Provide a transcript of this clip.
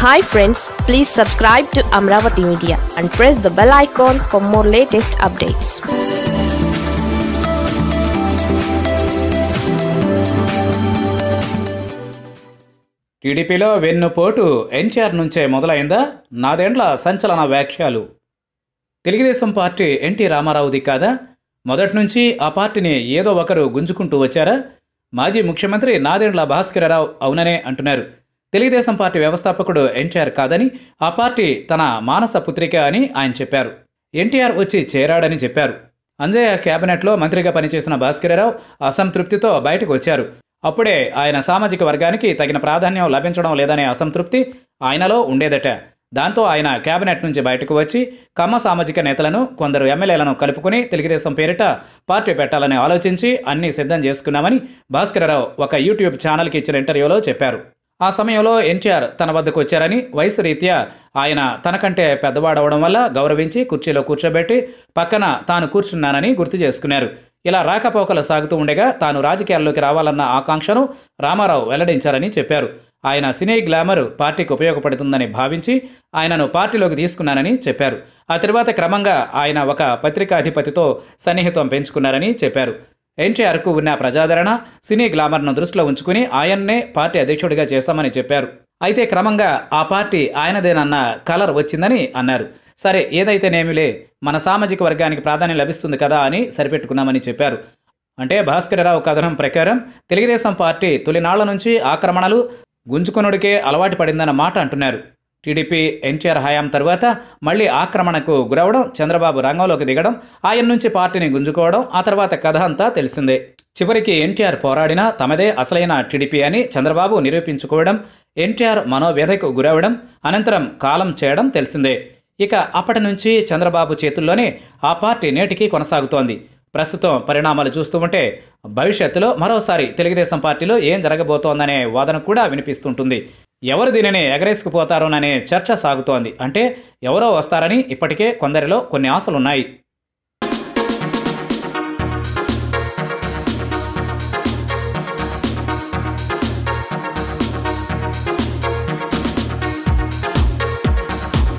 hi friends please subscribe to Amaravati media and press the bell icon for more latest updates టీడీపీలో వెన్నుపోటు ఎన్టీఆర్ నుంచే మొదలైందా నాదేండ్ల సంచలన వ్యాఖ్యలు తెలుగుదేశం పార్టీ ఎన్టీ రామారావుది కాదా మొదటి నుంచి ఆ పార్టీని ఏదో ఒకరు గుంజుకుంటూ వచ్చారా మాజీ ముఖ్యమంత్రి నాదెండ్ల భాస్కరరావు అవుననే అంటున్నారు తెలుగుదేశం పార్టీ వ్యవస్థాపకుడు ఎన్టీఆర్ కాదని ఆ పార్టీ తన మానస పుత్రిక అని ఆయన చెప్పారు ఎన్టీఆర్ వచ్చి చేరాడని చెప్పారు అంజయ్య కేబినెట్లో మంత్రిగా పనిచేసిన భాస్కరరావు అసంతృప్తితో బయటకు వచ్చారు అప్పుడే ఆయన సామాజిక వర్గానికి తగిన ప్రాధాన్యం లభించడం లేదనే అసంతృప్తి ఆయనలో ఉండేదట దాంతో ఆయన కేబినెట్ నుంచి బయటకు వచ్చి కమ్మ సామాజిక నేతలను కొందరు ఎమ్మెల్యేలను కలుపుకుని తెలుగుదేశం పేరిట పార్టీ పెట్టాలని ఆలోచించి అన్నీ సిద్ధం చేసుకున్నామని భాస్కరరావు ఒక యూట్యూబ్ ఛానల్కి ఇచ్చిన ఇంటర్వ్యూలో చెప్పారు ఆ సమయంలో ఎన్టీఆర్ తన వద్దకు వచ్చారని వయసు రీత్యా ఆయన తనకంటే పెద్దవాడవడం వల్ల గౌరవించి కుర్చీలో కూర్చోబెట్టి పక్కన తాను కూర్చున్నానని గుర్తు చేసుకున్నారు ఇలా రాకపోకలు సాగుతూ ఉండగా తాను రాజకీయాల్లోకి రావాలన్న ఆకాంక్షను రామారావు వెల్లడించారని చెప్పారు ఆయన సినీ గ్లామర్ పార్టీకి ఉపయోగపడుతుందని భావించి ఆయనను పార్టీలోకి తీసుకున్నానని చెప్పారు ఆ తర్వాత క్రమంగా ఆయన ఒక పత్రికాధిపతితో సన్నిహితం పెంచుకున్నారని చెప్పారు ఎన్టీఆర్కు ఉన్న ప్రజాదరణ సినీ గ్లామర్ను దృష్టిలో ఉంచుకుని ఆయన్నే పార్టీ అధ్యక్షుడిగా చేశామని చెప్పారు అయితే క్రమంగా ఆ పార్టీ ఆయనదేనన్న కలర్ వచ్చిందని అన్నారు సరే ఏదైతేనేమిలే మన సామాజిక వర్గానికి ప్రాధాన్యం లభిస్తుంది కదా అని సరిపెట్టుకున్నామని చెప్పారు అంటే భాస్కరరావు కథనం ప్రకారం తెలుగుదేశం పార్టీ తొలినాళ్ల నుంచి ఆక్రమణలు గుంజుకొనుడికే అలవాటు పడిందన్న మాట అంటున్నారు టీడీపీ ఎన్టీఆర్ హయాం తర్వాత మళ్ళీ ఆక్రమణకు గురవడం చంద్రబాబు రంగంలోకి దిగడం ఆయన నుంచి పార్టీని గుంజుకోవడం ఆ తర్వాత కథ అంతా తెలిసిందే చివరికి ఎన్టీఆర్ పోరాడినా తమదే అసలైన టీడీపీ అని చంద్రబాబు నిరూపించుకోవడం ఎన్టీఆర్ మనోవ్యధకు గురవడం అనంతరం కాలం చేయడం తెలిసిందే ఇక అప్పటి నుంచి చంద్రబాబు చేతుల్లోనే ఆ పార్టీ నేటికి కొనసాగుతోంది ప్రస్తుతం పరిణామాలు చూస్తూ ఉంటే భవిష్యత్తులో మరోసారి తెలుగుదేశం పార్టీలో ఏం జరగబోతోందనే వాదన కూడా వినిపిస్తుంటుంది ఎవరు దీనిని ఎగరేసుకుపోతారోననే చర్చ సాగుతోంది అంటే ఎవరో వస్తారని ఇప్పటికే కొందరిలో కొన్ని ఆశలున్నాయి